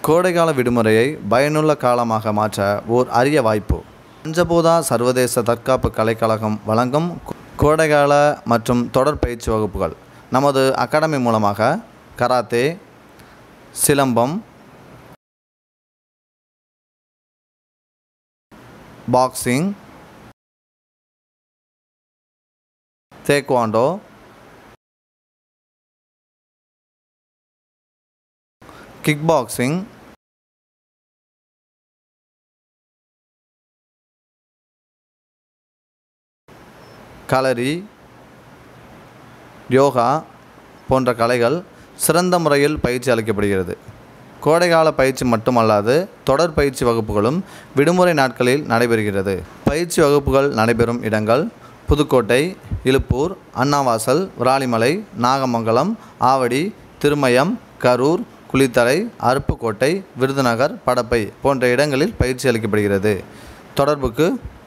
கோடைக்கால விடுமுறையை பயனுள்ள காலமாக மாற்ற ஓர் அரிய வாய்ப்பு பஞ்சபூதா சர்வதேச தற்காப்பு கலைக்கழகம் வழங்கும் கோடைக்கால மற்றும் தொடர் பயிற்சி வகுப்புகள் நமது அகாடமி மூலமாக karate silambam boxing taekwondo kick boxing kalari yoga போன்ற கலைகள் சிறந்த முறையில் பயிற்சி அளிக்கப்படுகிறது கோடைகால பயிற்சி மட்டுமல்லாது தொடர் பயிற்சி வகுப்புகளும் விடுமுறை நாட்களில் நடைபெறுகிறது பயிற்சி வகுப்புகள் நடைபெறும் இடங்கள் புதுக்கோட்டை இலுப்பூர் அண்ணாவாசல் விராலிமலை நாகமங்கலம் ஆவடி திருமயம் கரூர் குளித்தலை அருப்புக்கோட்டை விருதுநகர் படப்பை போன்ற இடங்களில் பயிற்சி அளிக்கப்படுகிறது தொடர்புக்கு